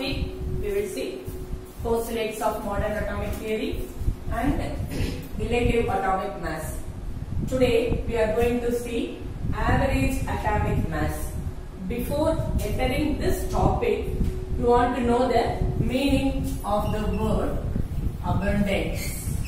week we will see postulates of modern atomic theory and relative atomic mass. Today we are going to see average atomic mass. Before entering this topic, you want to know the meaning of the word abundance.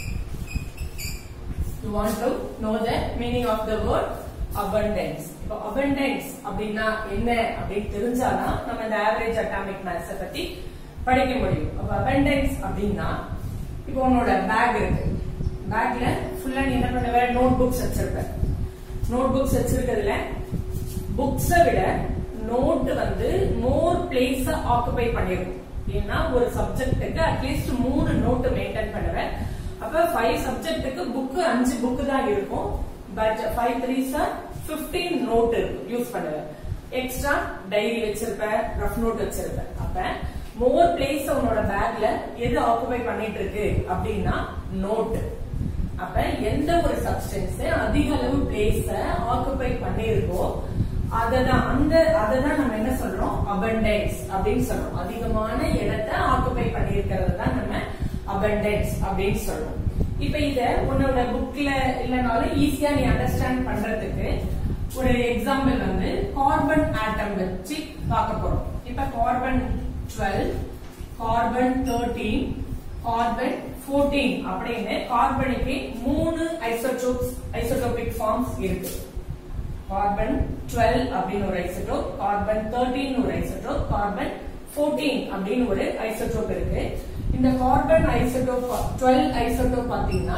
You want to know the meaning of the word abundance. இப்போ abundance அப்படின்னா என்ன அப்படின்னு தெரிஞ்சாதான் நம்ம இந்த average atomic மேத்ஸ பத்தி படிக்க முடியும் அப்ப abundance அப்படின்னா இப்போ உன்னோட பேக் இருக்கு பேக்ல ஃபுல்லா நீ என்ன பண்ணுவ நோட் புக்ஸ் வச்சிருப்ப நோட் புக்ஸ் வச்சிருக்கிறதுல புக்ஸை விட நோட் வந்து மோர் பிளேஸ் ஆக்குபை பண்ணிருக்கும் ஏன்னா ஒரு சப்ஜெக்ட்டுக்கு அட்லீஸ்ட் மூணு நோட் மெயின்டைன் பண்ணுவேன் அப்ப ஃபைவ் சப்ஜெக்ட்டுக்கு புக் அஞ்சு புக் தான் இருக்கும் but five threes fifteen note use பண்ணுவேன் எக்ஸ்ட்ரா டைரி வச்சிருப்பேன் ரஃப் நோட் வச்சிருப்பேன் அப்ப மோர் பிளேஸ் உன்னோட பேக்ல எது ஆக்குபை பண்ணிட்டு இருக்கு அப்படின்னா நோட் அப்ப எந்த ஒரு சப்ஸ்டன்ஸ் அதிக அளவு பிளேஸ ஆக்குபை பண்ணிருக்கோ அததான் அந்த அததான் நம்ம என்ன சொல்றோம் abundance அப்படின்னு சொல்றோம் அதிகமான இடத்தை ஆக்குபை பண்ணியிருக்கிறது தான் நம்ம abundance அப்படின்னு சொல்றோம் இப்ப இத உன்னோட புக்ல இல்லனாலும் ஈஸியா நீ அண்டர்ஸ்டாண்ட் பண்றதுக்கு ஒரு எக்ஸாம்பிள் வந்து கார்பன் ஆட்டம் வச்சு பார்க்க போறோம் இப்ப கார்பன் 12 கார்பன் 13 கார்பன் 14 அப்படின்னு கார்பனுக்கு மூணு ஐசோடோப்ஸ் ஐசோடோபிக் ஃபார்ம்ஸ் இருக்கு கார்பன் 12 அப்படின்னு ஒரு ஐசோடோப் கார்பன் 13 ஒரு ஐசோடோப் கார்பன் 14 அப்படின்னு ஒரு ஐசோடோப் இருக்கு இந்த கார்பன் ஐசோடோப் 12 ஐசோடோப் பாத்தீங்கன்னா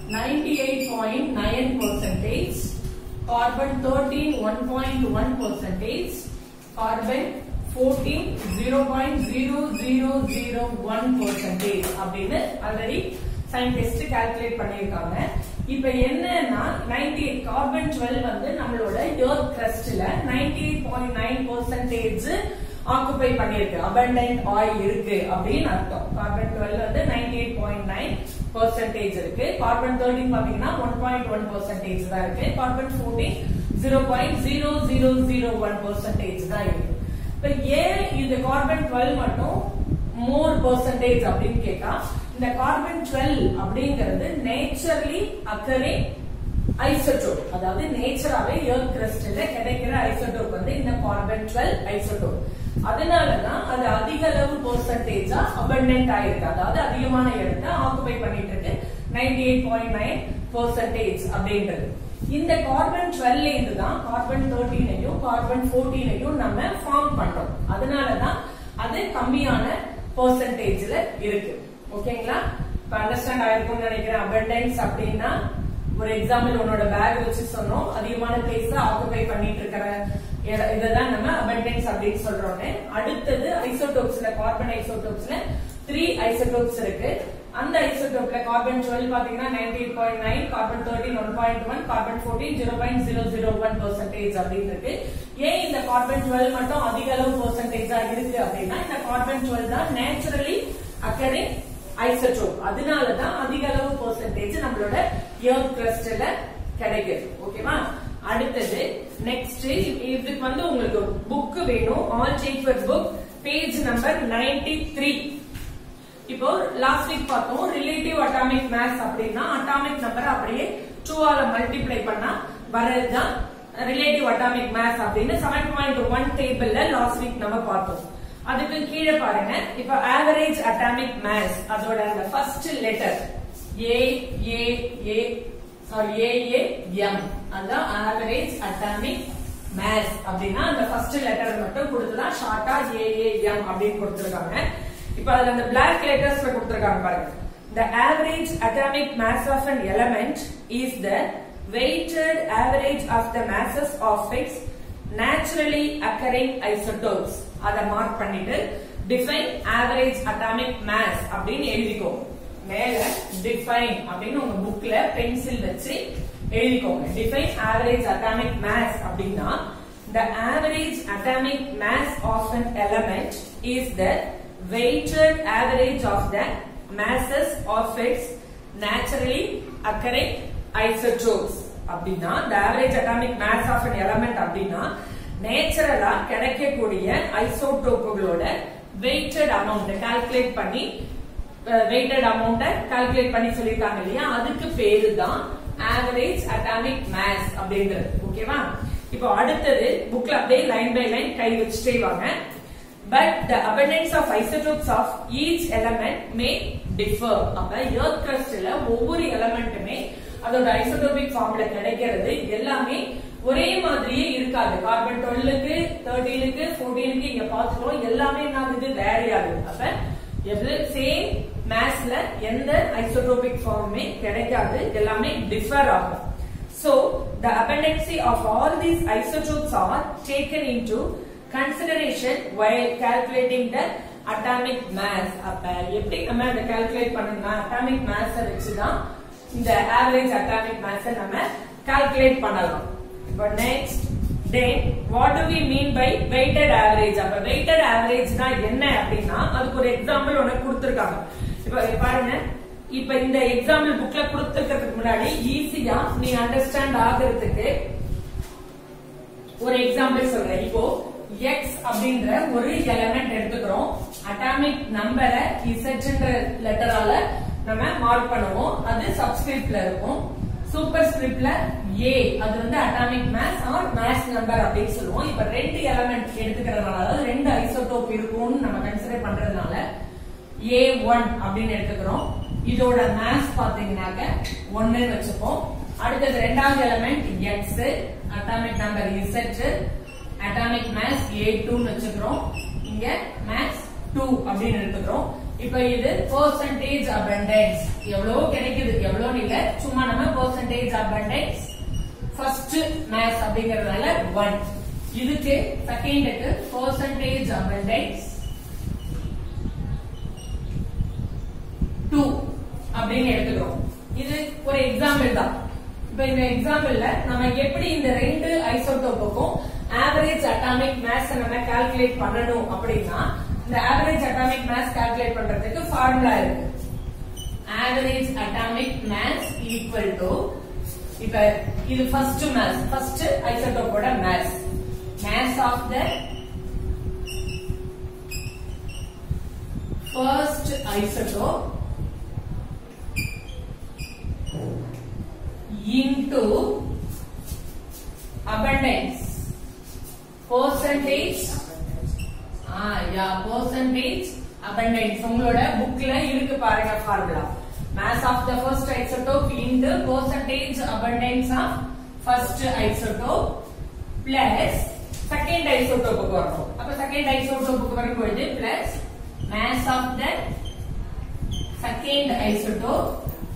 98.9% கார்பன் 13 1.1% கார்பன் 14 0.0001% அப்படின்னு ஆல்ரெடி சயின்டிஸ்ட் கால்குலேட் பண்ணிருக்காங்க இப்ப என்னன்னா 98 கார்பன் 12 வந்து நம்மளோட எர்த் கிரஸ்ட்ல 98.9% ஆக்குபை பண்ணிருக்கு abundant ஆயில் இருக்கு அப்படின்னு அர்த்தம் கார்பன் 12 வந்து 98.9 பர்சன்டேஜ் இருக்கு கார்பன் 13 பாத்தீங்கன்னா 1.1 பர்சன்டேஜ் தான் இருக்கு கார்பன் 14 0.0001 பர்சன்டேஜ் தான் இருக்கு இப்ப ஏன் இந்த கார்பன் 12 மட்டும் மோர் பர்சன்டேஜ் அப்படின்னு கேட்டா இந்த கார்பன் 12 அப்படிங்கிறது நேச்சுரலி அக்கரிங் ஐசோடோப் அதாவது நேச்சராவே எர்த் கிறிஸ்டல்ல கிடைக்கிற ஐசோடோப் வந்து இந்த கார்பன் 12 ஐசோடோப் அதனாலதான் அது அதிக அளவு பெர்சன்டேஜா அபண்டன்ட் ஆயிருக்கு அதாவது அதிகமான இடத்தை ஆக்குபை பண்ணிட்டு இருக்கு ninety eight point nine percentage அப்படின்றது இந்த கார்பன் 12 இருந்து தான் கார்பன் 13ஐயும் கார்பன் 14ஐயும் நம்ம ஃபார்ம் பண்றோம் அதனாலதான் அது கம்மியான பெர்சன்டேஜ்ல இருக்கு ஓகேங்களா இப்ப அண்டர்ஸ்டாண்ட் ஆயிருக்கும்னு நினைக்கிறேன் அபண்டன்ஸ் அப்படின்னா ஒரு எக்ஸாம்பிள் உன்னோட பேக் வச்சு சொன்னோம் அதிகமான பிளேஸ் ஆக்குபை பண்ணிட்டு இருக்கிற இததான் நம்ம அபண்டன்ஸ் அப்படின்னு சொல்றோம் அடுத்தது ஐசோடோப்ஸ்ல கார்பன் ஐசோடோப்ஸ்ல த்ரீ ஐசோடோப்ஸ் இருக்கு அந்த ஐசோடோப்ல கார்பன் 12 பாத்தீங்கன்னா 98.9 கார்பன் 13 1.1 கார்பன் 14 0.001 பெர்சன்டேஜ் அப்படின்னு இருக்கு ஏன் இந்த கார்பன் 12 மட்டும் அதிக அளவு பெர்சன்டேஜா இருக்கு அப்படின்னா இந்த கார்பன் 12 தான் நேச்சுரலி அக்கரிங் ஐசோடோப் அதனாலதான் அதிக அளவு பெர்சன்டேஜ் நம்மளோட எர்த் கிரஸ்ட்ல கிடைக்குது ஓகேவா அடுத்தது நெக்ஸ்ட் இதுக்கு வந்து உங்களுக்கு புக் வேணும் all safer book page number 93 இப்போ லாஸ்ட் வீக் பார்த்தோம் ரிலேட்டிவ் அட்டாமிக் மேஸ் அப்படின்னா அட்டாமிக் நம்பர் அப்படியே டூவால மல்டிப்ளை பண்ணா வரதுதான் ரிலேட்டிவ் அட்டாமிக் மேஸ் அப்படின்னு செவன் பாயிண்ட் ஒன் டேபிள்ல லாஸ்ட் வீக் நம்ம பார்த்தோம் அதுக்கு கீழே பாருங்க இப்ப ஆவரேஜ் அட்டாமிக் மேஸ் அதோட அந்த first letter A A A sorry A A M அதான் ஆவரேஜ் அட்டாமிக் மேஸ் அப்படின்னா அந்த ஃபர்ஸ்ட் லெட்டர் மட்டும் கொடுத்துதான் ஷார்ட்டா ஏ ஏ எம் அப்படின்னு கொடுத்துருக்காங்க இப்ப அதுல அந்த பிளாக் லெட்டர்ஸ்ல கொடுத்திருக்காங்க பாருங்க the average atomic mass of an element is the weighted average of the masses of its naturally occurring isotopes அத மார்க் பண்ணிட்டு define average atomic mass அப்படின்னு எழுதிக்கோ மேல define அப்படின்னு உங்க புக்ல பென்சில் வச்சு எழுதிக்கோங்க define average atomic mass அப்படின்னா the average atomic mass of an element is the weighted average of the masses of its naturally occurring isotopes அப்படின்னா the average atomic mass of an element அப்படின்னா நேச்சுரலா கிடைக்கக்கூடிய ஐசோடோப்புகளோட weighted amount calculate பண்ணி weighted அமௌண்ட calculate பண்ணி சொல்லிருக்காங்க இல்லையா அதுக்கு பேரு தான் ஆவரேஜ் அட்டாமிக் மாஸ் அப்படின்றது ஓகேவா இப்போ அடுத்தது புக்ல அப்படியே லைன் பை லைன் கை வச்சுட்டே வாங்க but the abundance of isotopes of each element may differ அப்ப எர்த் கிரஸ்ட்ல ஒவ்வொரு எலமெண்ட்டுமே அதோட ஐசோடோபிக் ஃபார்ம்ல கிடைக்கிறது எல்லாமே ஒரே மாதிரியே இருக்காது கார்பன் டுவெல்லுக்கு தேர்ட்டீனுக்கு ஃபோர்டீனுக்கு இங்க பார்த்துட்டோம் எல்லாமே என்ன ஆகுது வேரி ஆகுது அப்ப எது சேம் மேத்ஸ்ல எந்த ஐசோடோபிக் ஃபார்முமே கிடைக்காது எல்லாமே டிஃபர் ஆகும் So, the abundancy of all these isotopes are taken into consideration while calculating the atomic mass. அப்ப எப்படி நம்ம அதை calculate பண்ணணும்னா atomic mass வச்சு தான் இந்த average atomic mass நம்ம calculate பண்ணலாம். இப்போ next then what do we mean by weighted average? அப்ப weighted average தான் என்ன அப்படின்னா அதுக்கு ஒரு எக்ஸாம்பிள் உனக்கு கொடுத்திருக்காங்க. இப்போ இங்க பாருங்க இப்ப இந்த எக்ஸாம்பிள் புக்ல கொடுத்துக்கிறதுக்கு முன்னாடி ஈஸியா நீ அண்டர்ஸ்டாண்ட் ஆகுறதுக்கு ஒரு எக்ஸாம்பிள் சொல்றேன் இப்போ x அப்படின்ற ஒரு எலமெண்ட் எடுத்துக்கிறோம் அட்டாமிக் நம்பரை இசட்ன்ற லெட்டரால நம்ம மார்க் பண்ணுவோம் அது சப்ஸ்கிரிப்ட்ல இருக்கும் சூப்பர் ஸ்கிரிப்ட்ல ஏ அது வந்து atomic mass or mass number அப்படின்னு சொல்லுவோம் இப்ப ரெண்டு எலமெண்ட் எடுத்துக்கிறதுனால அதாவது ரெண்டு ஐசோடோப் இருக்கும்னு நம்ம கன்சிடர் பண்றதுனால ஏ ஒன் அப்படின்னு எடுத்துக்கிறோம் இதோட மாஸ் பாத்தீங்கன்னாக்க ஒன்னு வச்சுப்போம் அடுத்தது ரெண்டாவது element X atomic number Z atomic mass A டூன்னு வச்சுக்கிறோம் இங்க மாஸ் டூ அப்படின்னு எடுத்துக்கிறோம் இப்ப இது பெர்சன்டேஜ் abundance எவ்வளவு கிடைக்குது எவ்வளவு இல்ல சும்மா நம்ம பெர்சன்டேஜ் abundance ஃபர்ஸ்ட் மாஸ் அப்படிங்கறதுனால ஒன் இதுக்கு செகண்டுக்கு பெர்சன்டேஜ் abundance டூ அப்படின்னு எடுத்துக்கிறோம் இது ஒரு எக்ஸாம்பிள் தான் இப்ப இந்த எக்ஸாம்பிள்ல நம்ம எப்படி இந்த ரெண்டு ஐசோடோப்புக்கும் ஆவரேஜ் அட்டாமிக் மாஸ் நம்ம கால்குலேட் பண்ணணும் அப்படின்னா இந்த ஆவரேஜ் அட்டாமிக் மாஸ் கால்குலேட் பண்றதுக்கு ஃபார்முலா இருக்கு average atomic mass equal to இப்ப இது ஃபர்ஸ்ட் மாஸ் ஃபர்ஸ்ட் ஐசோடோப்போட mass mass of the first isotope into abundance percentage ah yeah percentage abundance உங்களோட புக்ல இருக்கு பாருங்க formula mass of the first isotope into percentage abundance of first isotope plus second isotope க்கு வரணும் அப்ப second isotope க்கு வரும்போது plus mass of the second isotope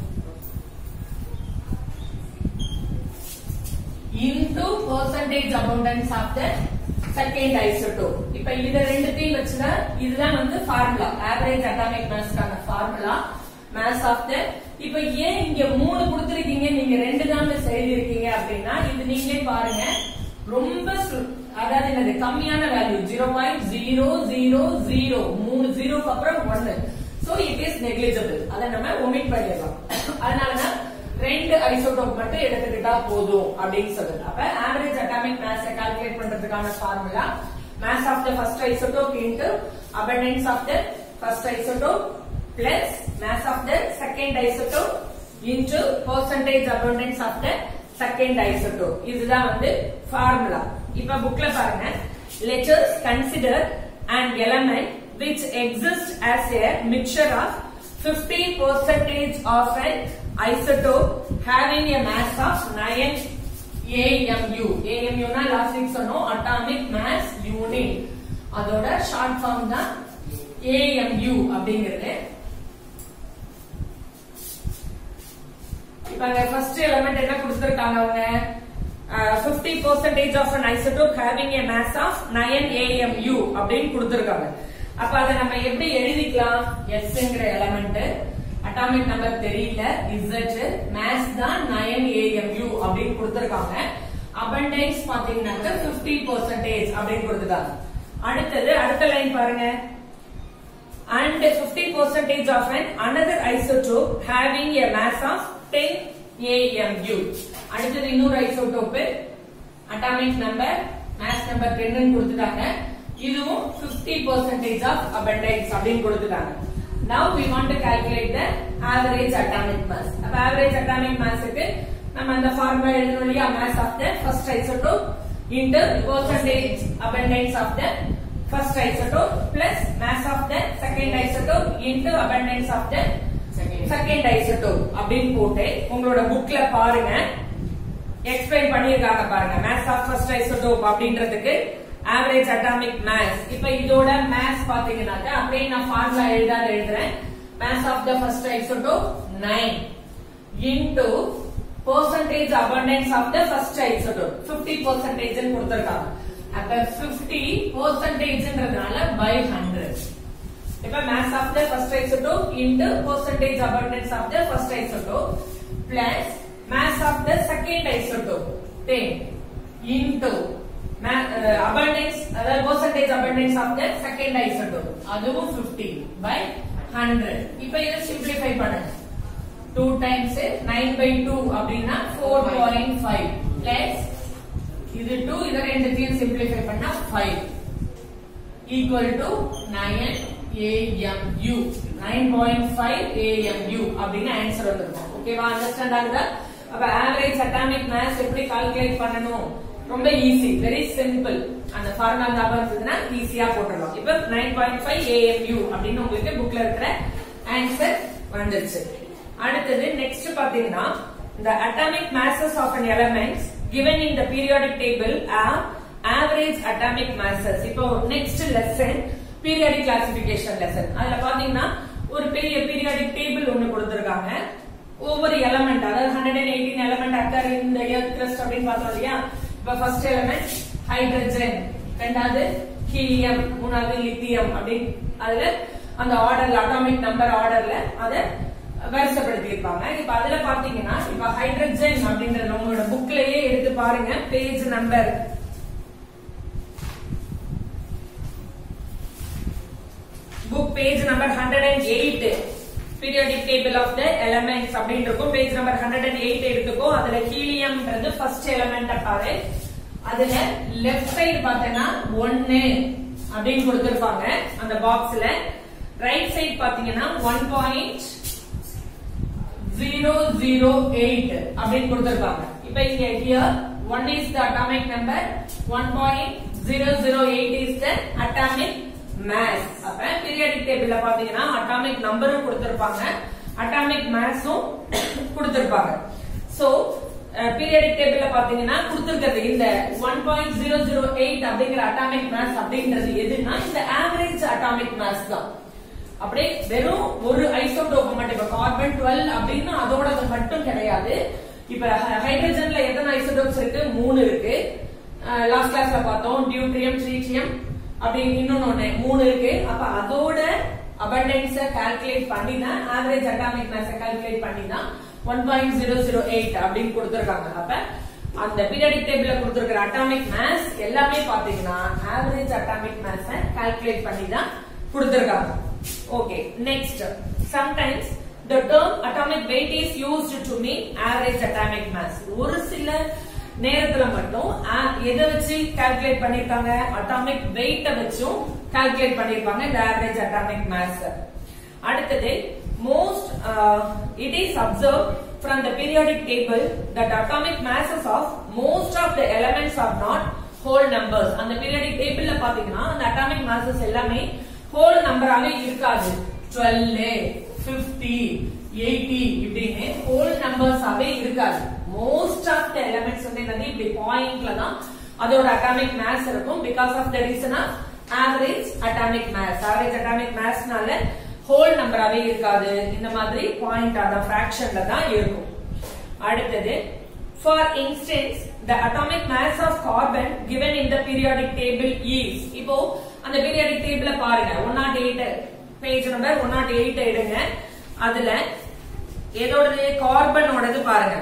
into percentage abundance of the second isotope இப்ப இத ரெண்டுத்தையும் வச்சுதான் இதுதான் வந்து ஃபார்முலா ஆவரேஜ் அட்டாமிக் மாஸ்க்கான ஃபார்முலா மாஸ் ஆஃப் த இப்ப ஏன் இங்க மூணு கொடுத்திருக்கீங்க நீங்க ரெண்டு தான் எழுதிருக்கீங்க அப்படின்னா இது நீங்களே பாருங்க ரொம்ப சு- அதாவது என்னது கம்மியான value zero point zero zero zero மூணு ஜீரோக்கு அப்புறம் ஒன்னு சோ இட் இஸ் நெக்லிஜிபிள் அதை நம்ம ஒமிட் பண்ணிடலாம் அதனாலதான் ரெண்டு ஐசோடோப் மட்டும் எடுத்துக்கிட்டா போதும் அப்படின்னு சொல்லுது அப்ப ஆவரேஜ் அட்டாமிக் மாஸ் கால்குலேட் பண்றதுக்கான formula mass of the first isotope into abundance of the first isotope plus mass of the second isotope into percentage abundance of the second isotope இதுதான் வந்து ஃபார்முலா இப்ப புக்ல பாருங்க letters consider an element which exists as a mixture of 50 percentage of an isotope having a mass of 9 AMU. AMU னா last week சொன்னோம் atomic mass unit. அதோட short form தான் AMU அப்படிங்கிறது இப்ப அங்க ஃபர்ஸ்ட் எலிமெண்ட் என்ன கொடுத்திருக்காங்க அவங்க fifty percentage of an isotope having a mass of nine AMU அப்படின்னு கொடுத்திருக்காங்க அப்ப அதை நம்ம எப்படி எழுதிக்கலாம் எஸ்ங்கிற எலிமெண்ட் அட்டாமிக் நம்பர் தெரியல இசட் மாஸ் தான் நயன் ஏஎம்யூ அப்படின்னு கொடுத்திருக்காங்க abundance பாத்தீங்கன்னாக்க 50 பர்சன்டேஜ் அப்படின்னு கொடுத்திருக்காங்க அடுத்தது அடுத்த லைன் பாருங்க and 50 percentage of an another isotope having a mass of 10 AMU. அடுத்தது இன்னொரு isotope atomic number mass number 10 னு கொடுத்துட்டாங்க இதுவும் 50 percentage of abundance அப்படின்னு கொடுத்துட்டாங்க now we want to calculate the average atomic mass அப்ப average atomic mass க்கு நம்ம அந்த ஃபார்முலா எழுதணும் இல்லையா mass of the first isotope into percentage abundance of the first isotope plus mass of the second isotope into abundance of the second isotope அப்படின்னு போட்டு உங்களோட புக்ல பாருங்க எக்ஸ்பிளைன் பண்ணிருக்காங்க பாருங்க mass of first isotope அப்படின்றதுக்கு average atomic mass இப்ப இதோட mass பாத்தீங்கன்னாக்க அப்படியே நான் ஃபார்முலா எழுதாத எழுதுறேன் mass of the first isotope 9 into percentage abundance of the first isotope 50 percentage ன்னு கொடுத்திருக்காங்க அப்ப 50 percentageன்றதுனால by 100 இப்ப mass of the first isotope into percentage abundance of the first isotope plus mass of the second isotope 10 into ma- uh, abundance அதாவது percentage abundance of the second isotope அதுவும் 50 by 100 இப்ப இதை simplify பண்ணுங்க 2 times 9 by 2 அப்படின்னா 4.5 plus இது 2 இத ரெண்டுத்தையும் simplify பண்ணா 5 equal to 9 AMU 9.5 AMU அப்படின்னு ஆன்சர் வந்திருக்கும் ஓகேவா அண்டர்ஸ்டாண்ட் ஆகுதா அப்ப ஆவரேஜ் அட்டாமிக் மாஸ் எப்படி கால்குலேட் பண்ணணும் ரொம்ப ஈஸி வெரி சிம்பிள் அந்த ஃபார்முலா ஞாபகம் இருந்ததுன்னா ஈஸியா போட்டுடலாம் இப்ப 9.5 AMU அப்படின்னு உங்களுக்கு புக்ல இருக்கிற ஆன்சர் வந்துருச்சு அடுத்தது நெக்ஸ்ட் பாத்தீங்கன்னா the atomic masses of an elements given in the periodic table are average atomic masses இப்போ next lesson periodic classification lesson அதுல பாத்தீங்கன்னா ஒரு பெரிய பீரியாடிக் டேபிள் ஒன்னு கொடுத்திருக்காங்க ஒவ்வொரு எலமெண்ட் அதாவது hundred and eighteen element occur இந்த எர்த் கிரஸ்ட் அப்படின்னு பார்த்தோம் இல்லையா இப்ப ஃபர்ஸ்ட் எலமெண்ட் ஹைட்ரஜன் ரெண்டாவது ஹீலியம் மூணாவது லித்தியம் அப்படின்னு அதுல அந்த ஆர்டர்ல அட்டாமிக் நம்பர் ஆர்டர்ல அத வரிசைப்படுத்தி இருப்பாங்க இப்ப அதுல பாத்தீங்கன்னா இப்ப ஹைட்ரஜன் அப்படின்றது உங்களோட புக்லயே எடுத்து பாருங்க page number book page number hundred and eight periodic table of the elements அப்படின்னு இருக்கும் page number hundred and eight எடுத்துக்கோ அதுல ஹீலியம்ன்றது ஃபர்ஸ்ட் எலமெண்ட் பாரு அதுல லெஃப்ட் சைடு பார்த்தேன்னா ஒன்னு அப்படின்னு கொடுத்திருப்பாங்க அந்த பாக்ஸ்ல ரைட் சைடு பாத்தீங்கன்னா one point zero zero eight அப்படின்னு கொடுத்திருப்பாங்க இப்ப இங்க here one is the atomic number one point zero zero eight is the atomic mass அப்ப பீரியாடிக் டேபிள்ல பாத்தீங்கன்னா அட்டாமிக் நம்பரும் கொடுத்திருப்பாங்க அட்டாமிக் மேஸும் கொடுத்திருப்பாங்க சோ பீரியாடிக் டேபிள்ல பாத்தீங்கன்னா கொடுத்திருக்கிறது இந்த one point zero zero eight அப்படிங்கிற அட்டாமிக் மேஸ் அப்படின்றது எதுனா இந்த ஆவரேஜ் அட்டாமிக் மேஸ் தான் அப்படியே வெறும் ஒரு ஐசோடோப் மட்டும் இப்ப கார்பன் டுவெல் அப்படின்னு அதோட மட்டும் கிடையாது இப்ப ஹைட்ரஜன்ல எத்தனை ஐசோடோப்ஸ் இருக்கு மூணு இருக்கு லாஸ்ட் கிளாஸ்ல பார்த்தோம் டியூட்ரியம் ட்ரீட்டியம் அப்படி இன்னொன்னு ஒண்ணு மூணு இருக்கு அப்ப அதோட அபண்டன்ஸ கால்குலேட் பண்ணி தான் ஆவரேஜ் அட்டாமிக் மேஸ கால்குலேட் பண்ணி தான் one point zero zero eight அப்படின்னு கொடுத்திருக்காங்க அப்ப அந்த பீரியாடிக் டேபிள்ல கொடுத்திருக்கிற அட்டாமிக் மேஸ் எல்லாமே பாத்தீங்கன்னா ஆவரேஜ் அட்டாமிக் மேஸ கால்குலேட் பண்ணி தான் கொடுத்திருக்காங்க okay next sometimes the term atomic weight is used to mean average atomic mass ஒரு சில நேரத்துல மட்டும் ஆ- எதை வச்சு கால்குலேட் பண்ணிருக்காங்க அட்டாமிக் வெயிட்ட வச்சும் கால்குலேட் பண்ணிருப்பாங்க இந்த ஆவரேஜ் அட்டாமிக் மாஸ் அடுத்தது most it is observe from the periodic table that atomic masses of most of the elements are not whole numbers அந்த periodic tableல பாத்தீங்கன்னா அந்த atomic masses எல்லாமே whole நம்பராவே இருக்காது 12 50 80 இப்படின்னு whole நம்பர்ஸாவே இருக்காது மோஸ்ட் ஆஃப் த எலிமெண்ட்ஸ் வந்து என்னது இப்படி பாயிண்ட்ல தான் அதோட அட்டாமிக் மாஸ் இருக்கும் because of the reason of average atomic mass average atomic மாஸ்னால ஹோல் நம்பராவே இருக்காது இந்த மாதிரி பாயிண்ட் ஆன ஃபிராக்ஷன்ல தான் இருக்கும் அடுத்தது for instance the atomic mass of carbon given in the periodic table is இப்போ அந்த periodic table பாருங்க 108 பேஜ் நம்பர் 108 எடுங்க அதுல எதோடது கார்பனோடது பாருங்க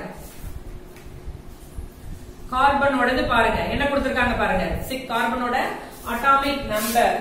கார்பனோடது பாருங்க என்ன கொடுத்திருக்காங்க பாருங்க சிக் கார்பனோட atomic number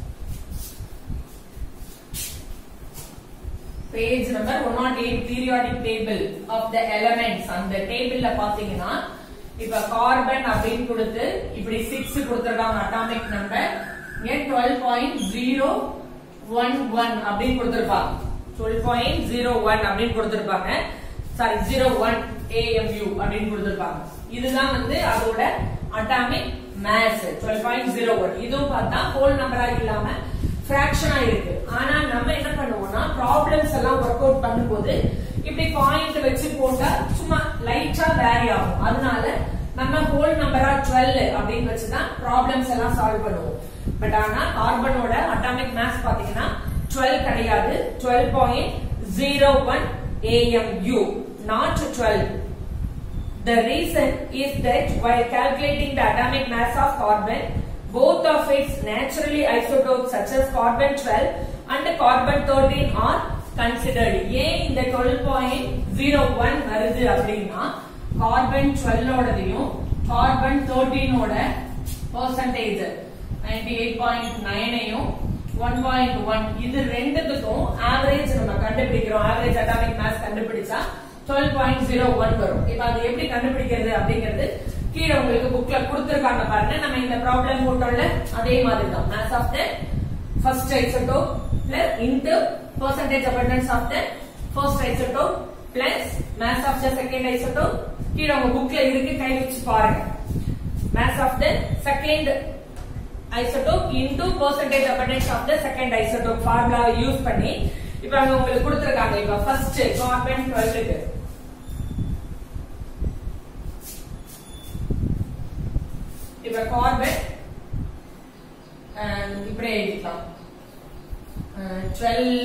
page number one nought eight periodic table of the elements அந்த டேபிள்ல பாத்தீங்கன்னா இப்ப கார்பன் அப்படின்னு கொடுத்து இப்படி சிக்ஸ் கொடுத்திருக்காங்க அட்டாமிக் நம்பர் இங்க twelve point zero one one அப்படின்னு கொடுத்திருப்பாங்க டுவெல் பாயிண்ட் ஜீரோ ஒன் அப்படின்னு கொடுத்திருப்பாங்க சாரி ஜீரோ ஒன் ஏஎம்யூ அப்படின்னு கொடுத்திருப்பாங்க இதுதான் வந்து அதோட atomic mass twelve point zero one இதுவும் பார்த்தா ஹோல் நம்பரா இல்லாம பிராக்ஷனா இருக்கு ஆனா நம்ம என்ன பண்ணுவோம்னா ப்ராப்ளம்ஸ் எல்லாம் ஒர்க் அவுட் பண்ணும்போது இப்படி பாயிண்ட் வச்சு போட்டா சும்மா லைட்டா வேரி ஆகும் அதனால நம்ம ஹோல் நம்பரா 12 அப்படின்னு வச்சுதான் ப்ராப்ளம்ஸ் எல்லாம் சால்வ் பண்ணுவோம் பட் ஆனா கார்பனோட அட்டாமிக் மாஸ் பாத்தீங்கன்னா 12 கிடையாது 12.01 point zero one AMU not twelve The reason is that while calculating the atomic mass of carbon, both of its naturally isotopes such as carbon 12 and carbon 13 are considered. ஏன் இந்த 12.01 வருது அப்படின்னா carbon 12 ஓடதையும் carbon 13 ஓட percentage 98.9 ஐயும் 1.1 இது ரெண்டுத்துக்கும் average நம்ம கண்டுபிடிக்கிறோம் ஆவரேஜ் அட்டாமிக் மாஸ் கண்டுபிடிச்சா 12.01 வரும் இப்ப அது எப்படி கண்டுபிடிக்கிறது அப்படிங்கிறது கீழே உங்களுக்கு புக்ல கொடுத்திருக்காங்க பாருங்க நம்ம இந்த ப்ராப்ளம் போட்டோம்ல அதே மாதிரி தான் mass of the first isotope plus into percentage abundance of the first isotope plus mass of the second isotope கீழே உங்க புக்ல இருக்கு கை வச்சு பாருங்க mass of the second isotope into percentage abundance of the second isotope formula use பண்ணி இப்ப அங்க உங்களுக்கு கொடுத்திருக்காங்க இப்ப ஃபர்ஸ்ட் கார்பன் 12 க்கு இப்ப கார்பன் இப்படி எழுதிக்கலாம் டுவெல்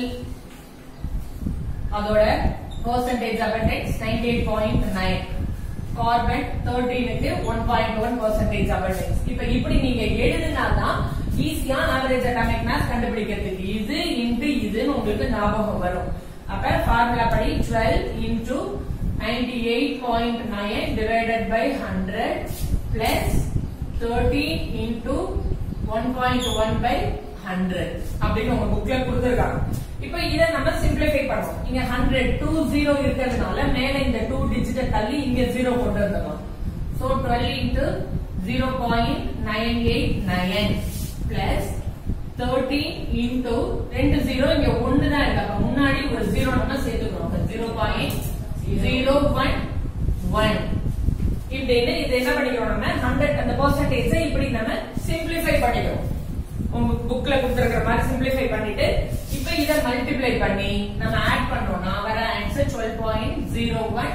அதோட percentage abundance ninety eight point nine carbon தேர்ட்டீனுக்கு one point one percentage abundance இப்ப இப்படி நீங்க எழுதினாதான் ஈஸியா ஆவரேஜ் அட்டாமிக் மாஸ் கண்டுபிடிக்கிறதுக்கு இது இன்டு இதுன்னு உங்களுக்கு ஞாபகம் வரும் அப்ப ஃபார்முலா படி twelve into ninety eight point nine divided by hundred plus thirteen into one point one by hundred அப்படின்னு உங்க புக்ல கொடுத்துருக்காங்க இப்ப இத நம்ம சிம்பிளிஃபை பண்ணுவோம் இங்க ஹண்ட்ரட் டூ ஜீரோ இருக்கிறதுனால மேல இந்த டூ டிஜிட்ட தள்ளி இங்க ஜீரோ கொண்டு வந்துடலாம் so twelve into zero point nine eight nine plus thirteen into ரெண்டு ஜீரோ இங்க ஒன்னு தான் இருக்கு அப்ப முன்னாடி ஒரு ஜீரோ நம்ம சேர்த்துக்கிறோம் zero point zero one one இப்படின்னு இது என்ன பண்ணிக்கிறோம் நம்ம ஹண்ட்ரட் அந்த பர்சன்டேஜ் இப்படி நம்ம சிம்பிளிஃபை பண்ணிக்கிறோம் உங்க புக்ல கொடுத்திருக்கிற மாதிரி சிம்பிளிஃபை பண்ணிட்டு இப்ப இத மல்டிப்ளை பண்ணி நம்ம ஆட் பண்ணோம்னா வர answer twelve point zero one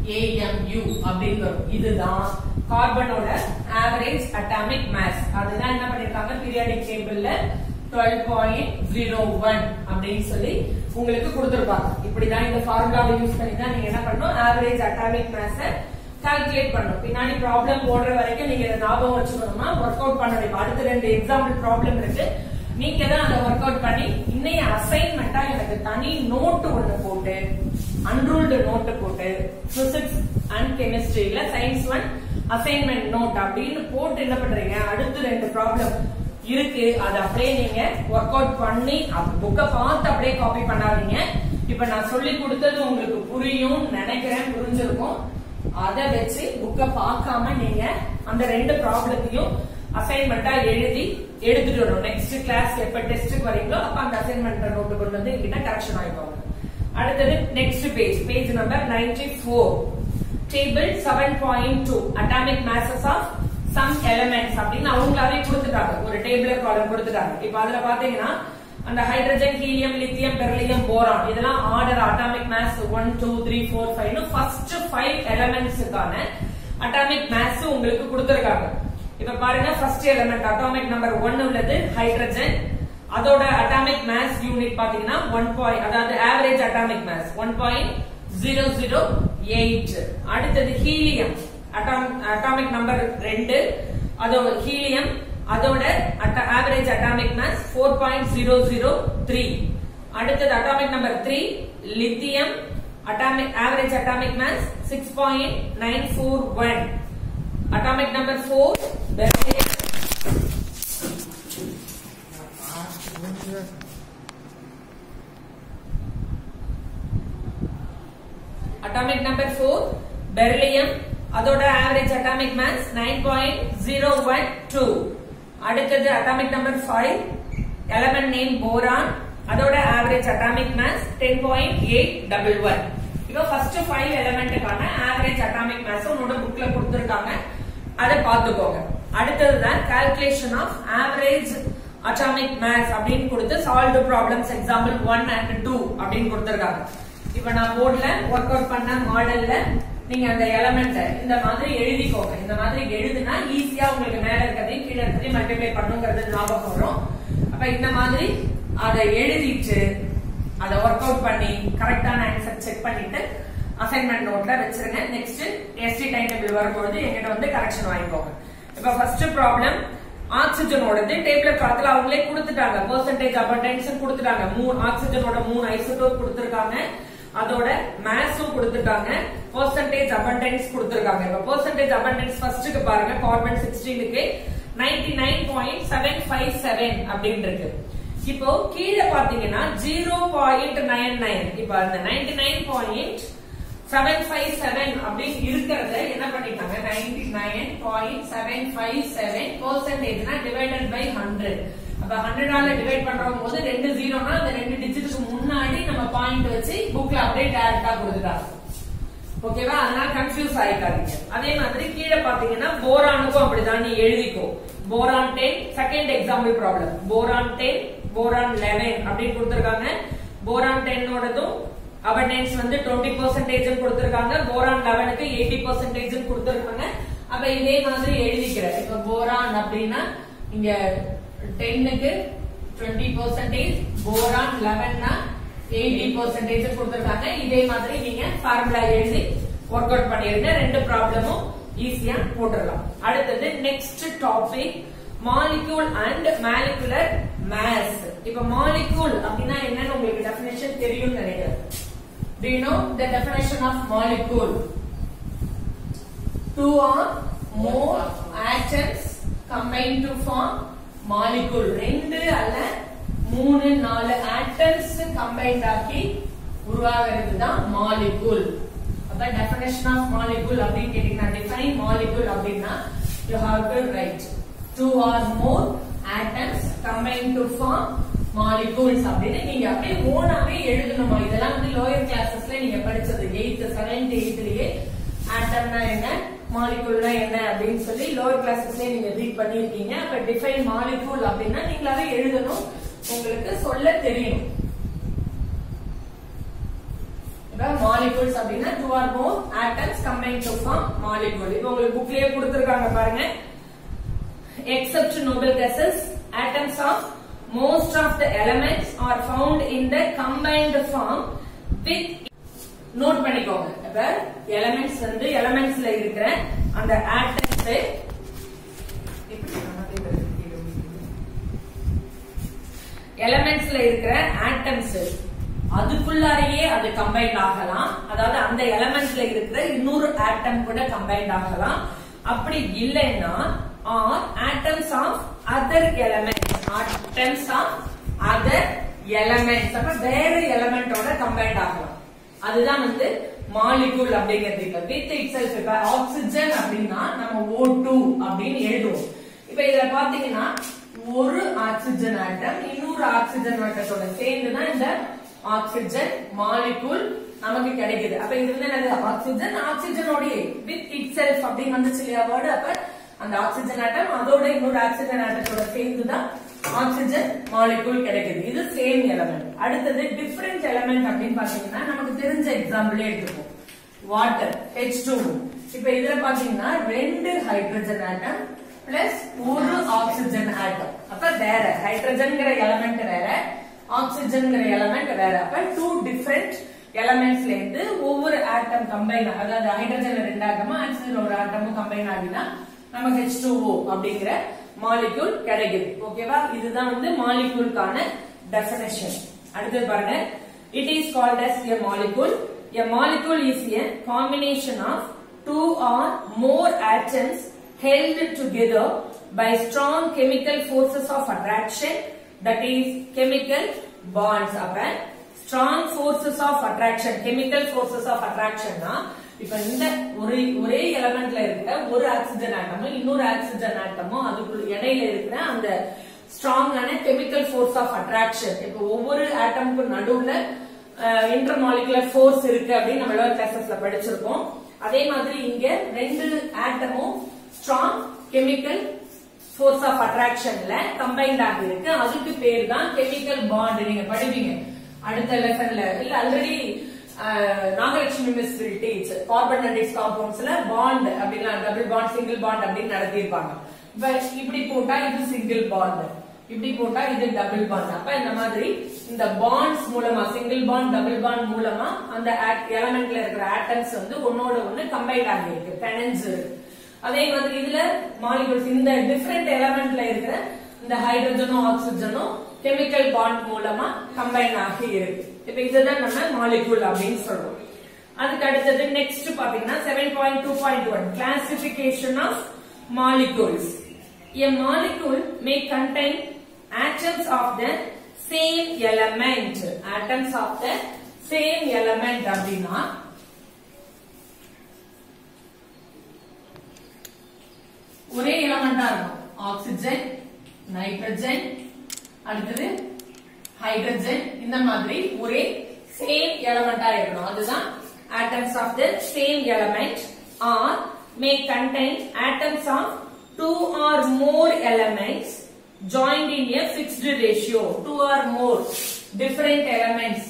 AMU அப்படின்னு வரும் இதுதான் கார்பனோட ஆவரேஜ் அட்டாமிக் மாஸ் அதுதான் என்ன பண்ணிருக்காங்க பீரியாடிக் டேபிள்ல டுவெல் பாயிண்ட் ஜீரோ ஒன் அப்படின்னு சொல்லி உங்களுக்கு கொடுத்திருப்பாங்க இப்படிதான் இந்த ஃபார்முலாவை யூஸ் பண்ணி தான் நீங்க என்ன பண்ணணும் ஆவரேஜ் அட்டாமிக் மாஸ கால்குலேட் பண்ணணும் பின்னாடி ப்ராப்ளம் போடுற வரைக்கும் நீங்க இதை ஞாபகம் வச்சுக்கணுமா ஒர்க் அவுட் பண்ணணும் இப்ப அடுத்த ரெண்டு எக்ஸாம்பிள் ப்ராப்ளம் இருக்கு நீங்க தான் அதை ஒர்க் அவுட் பண்ணி இன்னைய அசைன்மெண்டா எனக்கு தனி நோட்டு ஒண்ணு போட்டு அன்ரூல்டு நோட்டு போட்டு பிசிக்ஸ் அண்ட் கெமிஸ்ட்ரியில சயின்ஸ் ஒன் அசைன்மெண்ட் நோட் அப்படின்னு போட்டு என்ன பண்றீங்க அடுத்து ரெண்டு ப்ராப்ளம் இருக்கு அதை அப்படியே நீங்க ஒர்க் அவுட் பண்ணி புக்கை பார்த்து அப்படியே காப்பி பண்ணாதீங்க இப்ப நான் சொல்லி கொடுத்தது உங்களுக்கு புரியும் நினைக்கிறேன் புரிஞ்சிருக்கும் அதை வச்சு புக்கை பார்க்காம நீங்க அந்த ரெண்டு ப்ராப்ளத்தையும் அசைன்மெண்டா எழுதி எடுத்துட்டு வரணும் நெக்ஸ்ட் கிளாஸ் எப்ப டெஸ்ட்டுக்கு வரீங்களோ அப்ப அந்த அசைன்மெண்ட் நோட்டு கொண்டு வந்து எங்கிட்ட கரெக்ஷன் ஆயிக்கோங்க அடுத்தது next page page number ninety four table seven point two atomic masses of some elements அப்படின்னு அவங்களாவே கொடுத்துட்டாங்க ஒரு டேபிள் காலம் கொடுத்துட்டாங்க இப்ப அதுல பாத்தீங்கன்னா அந்த hydrogen helium lithium beryllium boron இதெல்லாம் order atomic mass one two three four five first five எலமெண்ட்ஸுக்கான அட்டாமிக் மாஸ் உங்களுக்கு கொடுத்திருக்காங்க இப்ப பாருங்க first element atomic number one உள்ளது ஹைட்ரஜன் அதோட அட்டாமிக் மாஸ் யூனிட் பாத்தீங்கன்னா ஒன் பாயிண்ட் அதாவது average atomic mass one point zero zero eight அடுத்தது ஹீலியம் அட்டாமிக் நம்பர் ரெண்டு அதோட ஹீலியம் அதோட average atomic mass four point zero zero three அடுத்தது atomic number three lithium atomic average atomic mass six point nine four one atomic number four atomic number four beryllium அதோட average atomic mass nine point zero one two அடுத்தது atomic number five element name boron அதோட average atomic mass ten point eight double one இப்போ first five எலமெண்ட்டுக்கான average atomic mass உன்னோட புக்ல கொடுத்துருக்காங்க அதை பார்த்துக்கோங்க அடுத்ததுதான் calculation of average atomic mass அப்படின்னு கொடுத்து solve problems example one and two அப்படின்னு கொடுத்துருக்காங்க இப்ப நான் போர்ட்ல ஒர்க் அவுட் பண்ண மாடல்ல நீங்க அந்த எலமெண்ட் இந்த மாதிரி எழுதிக்கோங்க இந்த மாதிரி எழுதுனா ஈஸியா உங்களுக்கு மேல இருக்கிறதையும் கீழே இருக்கிறதையும் மல்டிப்ளை பண்ணுங்கிறது ஞாபகம் வரும் அப்ப இந்த மாதிரி அதை எழுதிட்டு அதை ஒர்க் அவுட் பண்ணி கரெக்டான ஆன்சர் செக் பண்ணிட்டு அசைன்மெண்ட் நோட்ல வச்சிருங்க நெக்ஸ்ட் எஸ்டி டைம் டேபிள் வரும்பொழுது எங்கிட்ட வந்து கரெக்ஷன் வாங்கிக்கோங்க இப்ப ஃபர்ஸ்ட் ப்ராப்ளம் ஆக்சிஜனோடது டேபிள் காத்துல அவங்களே கொடுத்துட்டாங்க பெர்சன்டேஜ் அபண்டன்ஸ் கொடுத்துட்டாங்க மூணு ஆக்சிஜனோட மூணு ஐசோடோப் கொடுத்துருக்காங்க அதோட மேஸும் கொடுத்துட்டாங்க பெர்சன்டேஜ் அபண்டன்ஸ் கொடுத்துருக்காங்க இப்ப பெர்சன்டேஜ் அபண்டன்ஸ் ஃபர்ஸ்ட்க்கு பாருங்க கார்பன் சிக்ஸ்டீனுக்கு ninety nine point seven five seven அப்படின்னு இருக்கு இப்போ கீழே பாத்தீங்கன்னா ஜீரோ பாயிண்ட் நைன் நைன் இப்போ அந்த ninety nine point seven five seven அப்படின்னு இருக்கிறத என்ன பண்ணிட்டாங்க ninety nine point seven five seven பர்சன்டேஜ்னா டிவைடட் பை ஹண்ட்ரட் அப்ப ஹண்ட்ரடால டிவைட் பண்றோம் போது ரெண்டு ஜீரோனா அந்த ரெண்டு டிஜிட்டுக்கு முன்னாடி நம்ம பாயிண்ட் வச்சு புக்ல அப்படியே டைரக்டா கொடுத்துட்டாங்க ஓகேவா அதனால கன்ஃபியூஸ் ஆயிக்காதீங்க அதே மாதிரி கீழே பாத்தீங்கன்னா போரானுக்கும் அப்படிதான் நீ எழுதிக்கோ boron ten second example problem boron ten boron eleven அப்படின்னு கொடுத்திருக்காங்க போரான் டென்னோடதும் அபண்டன்ஸ் வந்து டுவெண்ட்டி பர்சன்டேஜ் கொடுத்திருக்காங்க போரான் லெவனுக்கு எயிட்டி பர்சன்டேஜ் கொடுத்திருக்காங்க அப்ப இதே மாதிரி எழுதிக்கிறேன் இப்ப போரான் அப்படின்னா இங்க டென்னுக்கு டுவெண்ட்டி பர்சன்டேஜ் போரான் லெவன்னா எயிட்டி பர்சன்டேஜ் கொடுத்திருக்காங்க இதே மாதிரி நீங்க ஃபார்முலா எழுதி ஒர்க் அவுட் பண்ணிருங்க ரெண்டு ப்ராப்ளமும் ஈஸியா போட்டுடலாம் அடுத்தது next topic molecule and molecular mass இப்ப மாலிக்யூல் அப்படின்னா என்னன்னு உங்களுக்கு டெபினேஷன் தெரியும் நினைக்கிறேன் Do you know the definition of molecule? Two or more atoms combine to form molecule. ரெண்டு அல்ல மூணு நாலு atoms combined ஆக்கி உருவாகிறது தான் molecule. அப்ப definition of molecule அப்படின்னு கேட்டீங்கன்னா define molecule அப்படின்னா you have to write two or more atoms combine to form molecules அப்படின்னு நீங்க அப்படியே ஓனாவே எழுதணுமா இதெல்லாம் வந்து லோயர் கிளாஸஸ்ல நீங்க படிச்சது எயித் செவன்த் எயித்லயே ஆட்டம்னா என்ன மாலிகூல்னா என்ன அப்படின்னு சொல்லி லோயர் கிளாஸஸ்லயே நீங்க ரீட் பண்ணிருக்கீங்க அப்ப டிஃபைன் மாலிகூல் அப்படின்னா நீங்களாவே எழுதணும் உங்களுக்கு சொல்ல தெரியும் மாலிகூல்ஸ் அப்படின்னா two or more atoms combine to form molecule இப்போ உங்களுக்கு புக்லயே கொடுத்திருக்காங்க பாருங்க except noble gases atoms of most of the elements are found in the combined form with note பண்ணிக்கோங்க இப்ப எலமெண்ட்ஸ் வந்து எலமெண்ட்ஸ்ல இருக்கிற அந்த ஆட்டம்ஸ் எலமெண்ட்ஸ்ல இருக்கிற ஆட்டம்ஸ் அதுக்குள்ளாரையே அது கம்பைண்ட் ஆகலாம் அதாவது அந்த எலமெண்ட்ஸ்ல இருக்கிற இன்னொரு ஆட்டம் கூட கம்பைண்ட் ஆகலாம் அப்படி இல்லைன்னா or atoms of other elements atoms of other elements அப்ப வேற எலமெண்டோட கம்பைண்ட் ஆகலாம் அதுதான் வந்து மாலிகூல் அப்படிங்கிறது இப்ப வித் இட் செல்ஃப் இப்ப ஆக்சிஜன் அப்படின்னா நம்ம ஓ டூ அப்படின்னு எழுதுவோம் இப்ப இதுல பாத்தீங்கன்னா ஒரு ஆக்சிஜன் ஆட்டம் இன்னொரு ஆக்சிஜன் ஆட்டத்தோட சேர்ந்துதான் இந்த ஆக்சிஜன் மாலிகூல் நமக்கு கிடைக்குது அப்ப இது வந்து என்னது ஆக்சிஜன் ஆக்சிஜனோட வித் இட் செல்ஃப் அப்படின்னு வந்துச்சு இல்லையா வேர்டு அப்ப அந்த ஆக்சிஜன் ஆட்டம் அதோட இன்னொரு ஆக்சிஜன் ஆட்டத்தோட சேர்ந்துதான் ஆக்சிஜன் மாலிகூல் கிடைக்குது இது சேம் எலமெண்ட் அடுத்தது டிஃபரெண்ட் எலமெண்ட் அப்படின்னு பாத்தீங்கன்னா நமக்கு தெரிஞ்ச எக்ஸாம்பிளே எடுத்துப்போம் வாட்டர் ஹெச் டூ இப்ப இதுல பாத்தீங்கன்னா ரெண்டு ஹைட்ரஜன் ஆட்டம் பிளஸ் ஒரு ஆக்சிஜன் ஆட்டம் அப்ப வேற ஹைட்ரஜன்ங்கிற எலமெண்ட் வேற ஆக்சிஜன்ங்கிற எலமெண்ட் வேற அப்ப டூ டிஃபரெண்ட் எலமெண்ட்ஸ்ல இருந்து ஒவ்வொரு ஆட்டம் கம்பைன் அதாவது ஹைட்ரஜன்ல ரெண்டு ஆட்டமும் ஆக்சிஜன் ஒரு ஆட்டமும் கம்பைன் ஆகினா நமக்கு ஹெச் டூ ஓ அப்படிங்கிற மாலிகூல் கிடைக்குது ஓகேவா இதுதான் வந்து மாலிகூலுக்கான டெபினேஷன் அடுத்தது பாருங்க it is called as a molecule a molecule is a combination of two or more atoms held together by strong chemical forces of attraction that is chemical bonds அப்ப strong forces of attraction chemical forces of attraction னா இப்ப இந்த ஒரு ஒரே எலமெண்ட்ல இருக்கிற ஒரு oxygen ஆட்டமும் இன்னொரு ஆக்சிஜன் ஆட்டமும் அதுக்குள்ள இடையில இருக்கிற அந்த ஸ்ட்ராங்கான கெமிக்கல் ஃபோர்ஸ் ஆஃப் அட்ராக்ஷன் இப்போ ஒவ்வொரு ஆட்டமுக்கு நடுவுல இன்டர்மாலிகுலர் ஃபோர்ஸ் இருக்கு அப்படின்னு நம்ம லோவர் கிளாஸஸ்ல படிச்சிருக்கோம் அதே மாதிரி இங்க ரெண்டு ஆட்டமும் ஸ்ட்ராங் கெமிக்கல் ஃபோர்ஸ் ஆஃப் அட்ராக்ஷன்ல கம்பைன்ட் ஆகி இருக்கு அதுக்கு பேர் தான் கெமிக்கல் பாண்ட் நீங்க படிப்பீங்க அடுத்த லெசன்ல இல்ல already Nagalakshmi miss will teach carbon and its காம்பவுண்ட்ஸ்ல பாண்ட் அப்படின்னா டபுள் பாண்ட் சிங்கிள் பாண்ட் அப்படின்னு நடத்தியிருப்பாங்க பட் இப்படி போட்டா இது சிங்கிள் பாண்ட் இப்படி போட்டா இது டபுள் பாண்ட் அப்ப இந்த மாதிரி இந்த பாண்ட்ஸ் மூலமா சிங்கிள் பாண்ட் டபுள் பாண்ட் மூலமா அந்த எலமெண்ட்ல இருக்கிற ஆட்டம்ஸ் வந்து ஒன்னோட ஒண்ணு கம்பைன்ட் ஆகி இருக்கு பிணைஞ்சு இருக்கு அதே மாதிரி இதுல மாலிகூல்ஸ் இந்த டிஃபரெண்ட் எலமெண்ட்ல இருக்கிற இந்த ஹைட்ரஜனும் ஆக்சிஜனும் கெமிக்கல் பாண்ட் மூலமா கம்பைன் ஆகி இருக்கு இப்ப இதுதான் நம்ம மாலிகூல் அப்படின்னு சொல்றோம் அதுக்கு அடுத்தது நெக்ஸ்ட் பாத்தீங்கன்னா seven point two point one classification of molecules A molecule may contain atoms of the same element. Atoms of the same element அப்படின்னா ஒரே எலமெண்டா இருக்கும் ஆக்சிஜன் நைட்ரஜன் அடுத்தது ஹைட்ரஜன் இந்த மாதிரி ஒரே சேம் எலமெண்டா இருக்கணும் அதுதான் atoms of the same element or may contain atoms of two or more elements joined in a fixed ratio two or more different elements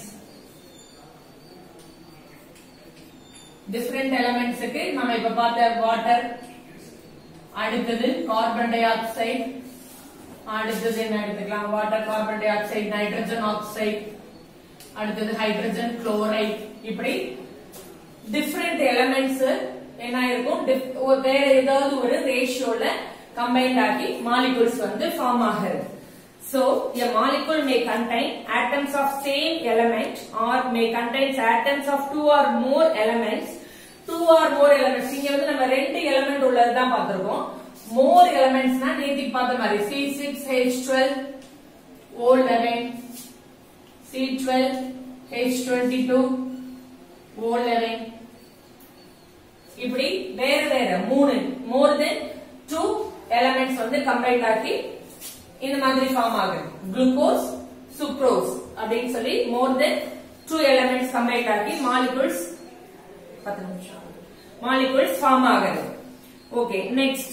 different elements க்கு நம்ம இப்ப பார்த்த வாட்டர் அடுத்தது கார்பன் டை ஆக்சைடு அடுத்தது என்ன எடுத்துக்கலாம் water carbon dioxide nitrogen oxide அடுத்தது hydrogen chloride இப்படி டிஃப்ரெண்ட் எலமெண்ட்ஸ் என்ன இருக்கும் diff- ஒரு- வேற ஏதாவது ஒரு ரேஷியோல கம்பைன்ட் ஆகி மாலிகூல்ஸ் வந்து ஃபார்ம் ஆகுது So, a molecule may contain atoms of same element or may contain atoms of two or more elements. Two or more elements. இங்க வந்து நம்ம ரெண்டு எலிமெண்ட் உள்ளது தான் பார்த்திருக்கோம் more elements னா நேத்திக்கு பார்த்த மாதிரி C6H12 O11 C12 H22 O11 இப்படி வேற வேற மூணு மோர் தென் டூ எலமெண்ட்ஸ் வந்து கம்பைன்ட் ஆகி இந்த மாதிரி ஃபார்ம் ஆகுது குளுக்கோஸ் சுக்ரோஸ் அப்படின்னு சொல்லி more than two elements combined ஆகி மாலிகுல்ஸ் பத்து நிமிஷம் மாலிகுல்ஸ் ஃபார்ம் ஆகுது okay next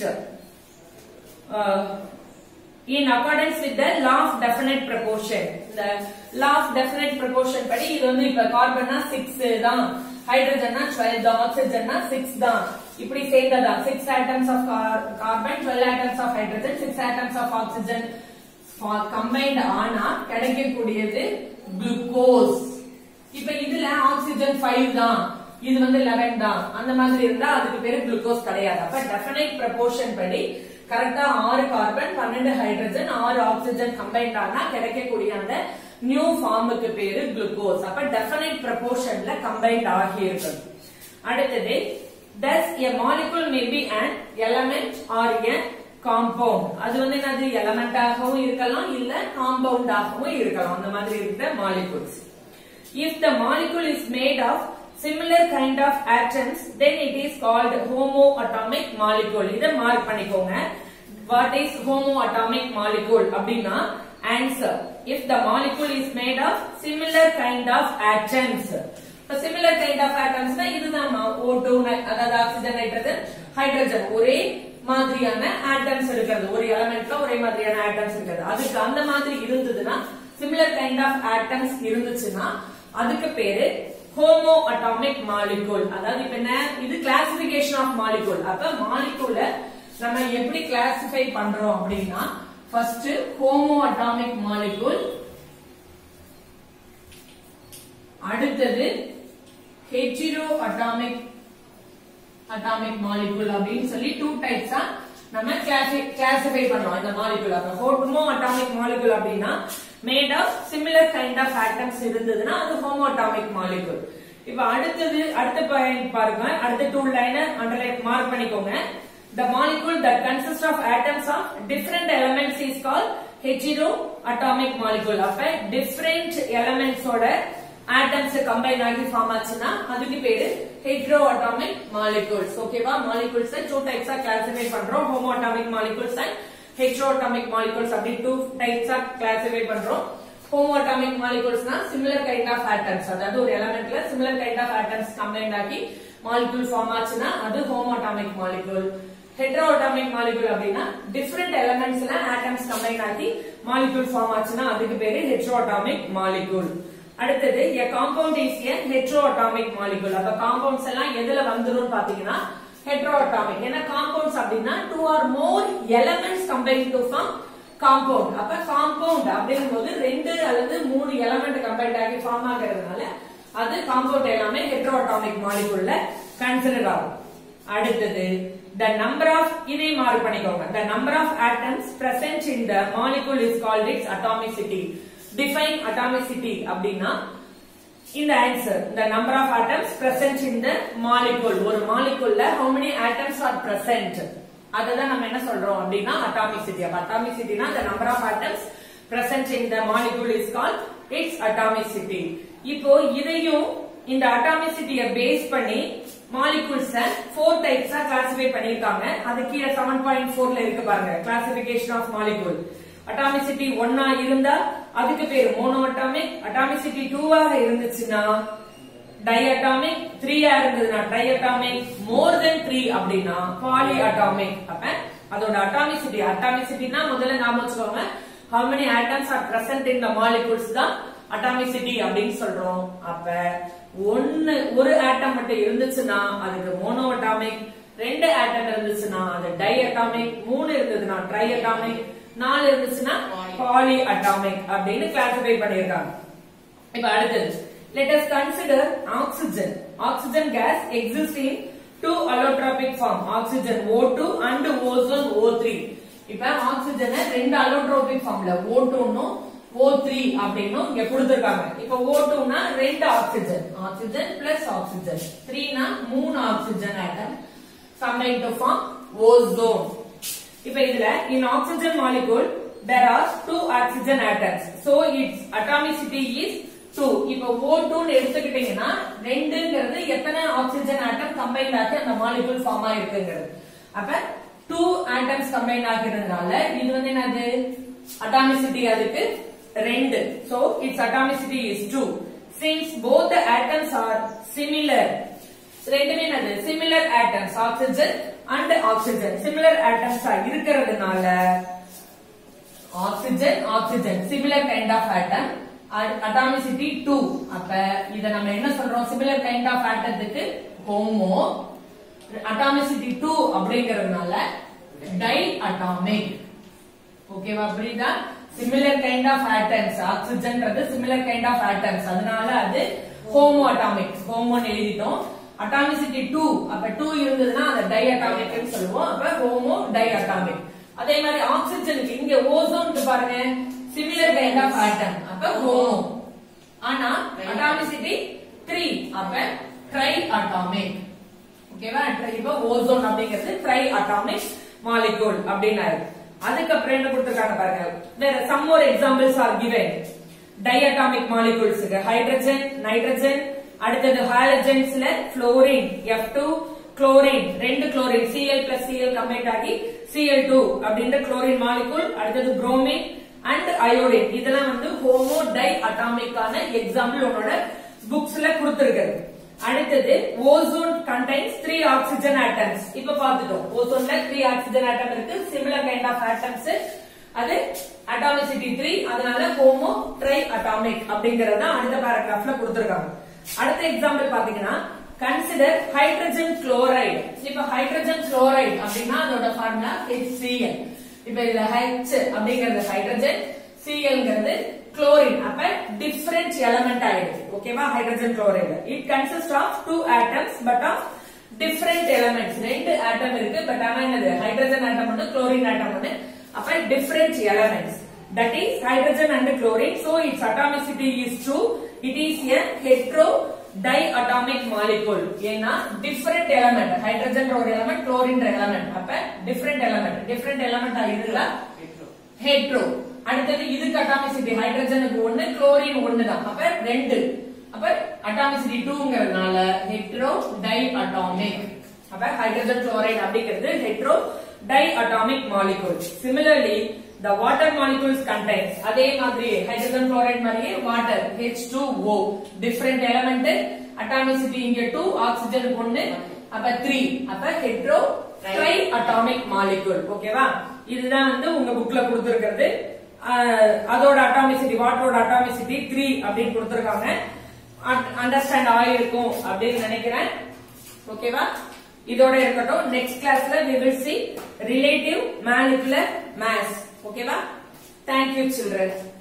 in accordance with the law of definite proportion இந்த law of definite proportion படி இது வந்து இப்ப கார்பன்னா 6 தான் ஹைட்ரஜன்னா 12 தான் ஆக்சிஜன்னா 6 தான் இப்படி சேர்ந்ததா 6 atoms of car- carbon 12 atoms of hydrogen 6 atoms of oxygen combined ஆனா கிடைக்கக்கூடியது குளுக்கோஸ் இப்ப இதுல ஆக்சிஜன் 5 தான் இது வந்து 11 தான் அந்த மாதிரி இருந்தா அதுக்கு பேரு குளுக்கோஸ் கிடையாது அப்ப டெஃபினைட் ப்ரப்போர்ஷன் படி கரெக்டா ஆறு கார்பன் பன்னெண்டு ஹைட்ரஜன் ஆறு ஆக்சிஜன் கம்பைன்ட் ஆனா கிடைக்கக்கூடிய அந்த நியூ ஃபார்முக்கு பேரு குளுக்கோஸ் அப்ப டெஃபினைட் ப்ரப்போர்ஷன்ல கம்பைன்ட் ஆகி இருக்குது அடுத்தது thus a molecule may be an element or a compound அது வந்து என்னது எலமெண்ட் ஆகவும் இருக்கலாம் இல்ல காம்பவுண்ட் ஆகவும் இருக்கலாம் அந்த மாதிரி இருக்கிற molecules if the molecule is made of similar kind of atoms then it is called homoatomic molecule இத மார்க் பண்ணிக்கோங்க what is homoatomic molecule அப்படின்னா answer if the molecule is made of similar kind of atoms இப்ப similar kind of atoms னா இதுதான் O2 நை- அதாவது oxygen nitrogen hydrogen ஒரே மாதிரியான ஆட்டம்ஸ் இருக்கிறது ஒரு எலமெண்ட்ல ஒரே மாதிரியான ஆட்டம்ஸ் இருக்கிறது அதுக்கு அந்த மாதிரி இருந்ததுன்னா சிமிலர் கைண்ட் ஆஃப் ஆட்டம்ஸ் இருந்துச்சுன்னா அதுக்கு பேரு ஹோமோ அட்டாமிக் மாலிகூல் அதாவது இப்ப என்ன இது கிளாசிபிகேஷன் ஆஃப் மாலிகூல் அப்ப மாலிகூல நம்ம எப்படி கிளாசிஃபை பண்றோம் அப்படின்னா ஃபர்ஸ்ட் ஹோமோ அட்டாமிக் மாலிகூல் அடுத்தது ஹெச்சிரோ அட்டாமிக் அட்டாமிக் மாலிகுல் அப்படின்னு சொல்லி டூ டைப்ஸா நம்ம கிளாசிஃபை பண்றோம் இந்த மாலிகுல் அப்ப ஹோமோ அட்டாமிக் மாலிகுல் அப்படின்னா made of similar kind of atoms இருந்ததுன்னா அது ஹோமோ அட்டாமிக் மாலிகுல் இப்ப அடுத்தது அடுத்த பாயிண்ட் பாருங்க அடுத்த டூ லைனை அண்டர்லைன் மார்க் பண்ணிக்கோங்க the molecule that consists of atoms of different elements is called hetero atomic molecule அப்ப different elements ஓட ஆட்டம்ஸ் கம்பைன் ஆகி ஃபார்ம் ஆச்சுன்னா அதுக்கு பேரு ஹெட்ரோ அட்டாமிக் மாலிகூல்ஸ் ஓகேவா மாலிகூல்ஸ் டூ டைப்ஸா கிளாசிஃபை பண்றோம் homo atomic molecules and hetero atomic molecules அப்படி டூ டைப்ஸா கிளாசிஃபை பண்றோம் ஹோமோ அட்டாமிக் மாலிகூல்ஸ்னா சிமிலர் கைண்ட் ஆஃப் ஆட்டம்ஸ் அதாவது ஒரு எலமெண்ட்ல similar kind of atoms combine ஆகி மாலிகூல் ஃபார்ம் ஆச்சுன்னா அது homo atomic molecule hetero atomic molecule அப்படின்னா டிஃபரெண்ட் எலமெண்ட்ஸ்ல ஆட்டம்ஸ் கம்பைன் ஆகி மாலிகூல் ஃபார்ம் ஆச்சுன்னா அதுக்கு பேரு ஹெட்ரோ அட்டாமிக் மாலிகூல் அடுத்தது a compound is a heteroatomic molecule அப்ப compounds எல்லாம் எதுல வந்துரும் பாத்தீங்கன்னா heteroatomic ஏன்னா compounds அப்படின்னா two or more elements combined to form compound அப்ப compound அப்படிங்கும்போது ரெண்டு அல்லது மூணு எலமெண்ட் கம்பைன்ட் ஆகி ஃபார்ம் ஆகிறதுனால அது காம்பவுண்ட் எல்லாமே heteroatomic moleculeல கன்சிடர் ஆகும் அடுத்தது the number of இதை மார்க் பண்ணிக்கோங்க the number of atoms present in the molecule is called its atomicity define atomicity அப்படின்னா இந்த answer the number of atoms present in the molecule ஒரு moleculeல how many atoms are present அததான் நம்ம என்ன சொல்றோம் அப்படின்னா atomicity அப்ப atomicityனா the number of atoms present in the molecule is called its atomicity இப்போ இதையும் இந்த atomicity பேஸ் பண்ணி மாலிகூல்ஸ் ஃபோர் டைப்ஸா கிளாசிஃபை பண்ணிருக்காங்க அது கீழே செவன் பாயிண்ட் ஃபோர்ல இருக்கு பாருங்க கிளாசிபிகேஷன் ஆஃப் மாலிகூல் அட்டாமிசிட்டி ஒன்னா இருந்தா அதுக்கு பேரு மோனோ அட்டாமிக் அட்டாமிசிட்டி டூவாக இருந்துச்சுன்னா டை அட்டாமிக் த்ரீயா இருந்ததுன்னா di atomic more than three அப்படின்னா பாலி அட்டாமிக் அப்ப அதோட அட்டாமிசிட்டி அட்டாமிசிட்டினா முதல்ல நாம வச்சுக்கோங்க how many atoms are present in the molecules தான் அட்டாமிசிட்டி அப்படின்னு சொல்றோம் அப்ப ஒன்னு ஒரு ஆட்டம் மட்டும் இருந்துச்சுன்னா அதுக்கு மோனோ அட்டாமிக் ரெண்டு ஆட்டம் இருந்துச்சுன்னா அது டை அட்டாமிக் மூணு இருந்ததுன்னா ட்ரை அட்டாமிக் நாலு இருந்துச்சுன்னா பாலி அட்டாமிக் அப்படின்னு கிளாசிஃபை பண்ணிருக்காங்க இப்ப அடுத்தது let us consider oxygen oxygen gas exists in two allotropic form oxygen O2 and ozone O3 இப்ப ஆக்சிஜனை ரெண்டு allotropic formல O2 னும் O3 அப்படின்னும் இங்க கொடுத்திருக்காங்க இப்ப O2 னா ரெண்டு ஆக்சிஜன் ஆக்சிஜன் பிளஸ் ஆக்சிஜன் 3 னா மூணு oxygen atom combined to form ozone இப்ப இதுல in oxygen molecule there are two oxygen atoms so its atomicity is 2 இப்ப O2 ன்னு எடுத்துக்கிட்டீங்கன்னா ரெண்டுங்கிறது எத்தனை ஆக்சிஜன் ஆட்டம் கம்பைன் ஆகி அந்த மாலிகூல் ஃபார்ம் ஆயிருக்குங்கிறது அப்ப டூ ஆட்டம்ஸ் கம்பைன் ஆகிறதுனால இது வந்து என்னது அட்டாமிசிட்டி அதுக்கு ரெண்டு so its atomicity is 2 since both the atoms are similar ரெண்டுமே என்னது similar atoms oxygen and oxygen similar ஆட்டம்ஸா இருக்கிறதுனால oxygen oxygen similar kind of atom atomicity 2 அப்ப இத நம்ம என்ன சொல்றோம் சிமிலர் கைண்ட் ஆஃப் ஆட்டத்துக்கு ஹோமோ அட்டாமிசிட்டி 2 அப்படிங்கறதுனால டை அட்டாமிக் ஓகேவா புரியுதா சிமிலர் கைண்ட் ஆஃப் ஆட்டம்ஸ் ஆக்சிஜன்ன்றது சிமிலர் கைண்ட் ஆஃப் ஆட்டம்ஸ் அதனால அது ஹோமோ அட்டாமிக் ஹோமோன்னு எழுதிட்டோம் அட்டாமிசிட்டி 2 அப்ப 2 இருந்ததுன்னா அதை டை அட்டாமிக்னு சொல்லுவோம் அப்ப ஹோமோ டை அட்டாமிக் அதே மாதிரி ஆக்சிஜனுக்கு இங்க ஓசோன் பாருங்க சிமிலர் கைண்ட் ஆஃப் ஆட்டம் அப்ப ஹோமோ ஆனா அட்டாமிசிட்டி 3 அப்ப ட்ரை அட்டாமிக் ஓகேவா இப்போ ஓசோன் அப்படிங்கிறது ட்ரை அட்டாமிக் மாலிகூல் அப்படின்னாரு அதுக்கப்புறம் என்ன கொடுத்திருக்காங்க பாருங்க வேற some more examples are given diatomic மாலிகூல்ஸ்க்கு ஹைட்ரஜன் நைட்ரஜன் அடுத்தது ஹாலஜன்ஸ்ல புளோரின் F2 குளோரின் ரெண்டு chlorine Cl plus Cl combine ஆகி Cl2 அப்படின்ற குளோரின் மாலிகூல் அடுத்தது புரோமின் அண்ட் அயோடின் இதெல்லாம் வந்து ஹோமோ டை அட்டாமிக்கான எக்ஸாம்பிள் உன்னோட புக்ஸ்ல கொடுத்திருக்கு அடுத்தது ozone contains three oxygen atoms இப்ப பாத்துட்டோம் ஓசோன்ல த்ரீ ஆக்சிஜன் ஆட்டம் இருக்கு சிமிலர் கைண்ட் ஆஃப் ஆட்டம்ஸ் அது அட்டாமிசிட்டி த்ரீ அதனால ஹோமோ ட்ரை அட்டாமிக் அப்படிங்கறத அடுத்த பேராகிராஃப்ல கொடுத்திருக்காங்க அடுத்த எக்ஸாம்பிள் பாத்தீங்கன்னா கன்சிடர் ஹைட்ரஜன் குளோரைடு இப்ப ஹைட்ரஜன் குளோரைடு அப்படின்னா அதோட ஃபார்முலா HCl இப்ப இதுல H அப்படிங்கிறது ஹைட்ரஜன் Clங்கிறது குளோரின் அப்ப டிஃபரண்ட் எலமெண்ட் ஆயிடுச்சு ஓகேவா hydrogen chloride it consist of two atoms but of different elements ரெண்டு ஆட்டம் இருக்கு பட் ஆனா என்னது ஹைட்ரஜன் ஆட்டம் ஒன்று குளோரின் ஆட்டம் ஒன்று அப்ப different elements that is hydrogen and chlorine so its atomicity is 2 it is a hetero diatomic molecule ஏன்னா different element hydrogen ஒரு element chlorine element அப்ப different element different element இதுல hetero அடுத்தது இதுக்கு atomicity ஹைட்ரஜனுக்கு ஒன்னு chlorine ஒன்னு தான் அப்ப ரெண்டு அப்ப அட்டாமிசிட்டி டூங்கிறதுனால ஹெட்ரோ டை அட்டாமிக் அப்ப ஹைட்ரஜன் குளோரைட் அப்படிங்கிறது hetero di atomic molecule similarly the water molecules contains அதே மாதிரி ஹைட்ரஜன் குளோரைட் மாதிரியே water H2O different element atomicity இங்க 2 ஆக்ஸிஜன் 1 அப்ப 3 அப்ப ஹெட்ரோ ட்ரை அட்டாமிக் மாலிகூல் ஓகேவா இதுதான் வந்து உங்க புக்ல கொடுத்திருக்கிறது அஹ், அதோட அட்டாமிசிட்டி வாட்டரோட அட்டாமிசிட்டி 3 அப்படின்னு கொடுத்திருக்காங்க அண்டர்ஸ்டாண்ட் ஆயிருக்கும் அப்படின்னு நினைக்கிறேன் ஓகேவா இதோட இருக்கட்டும் நெக்ஸ்ட் கிளாஸ்ல we will see relative molecular mass ஓகேவா thank you children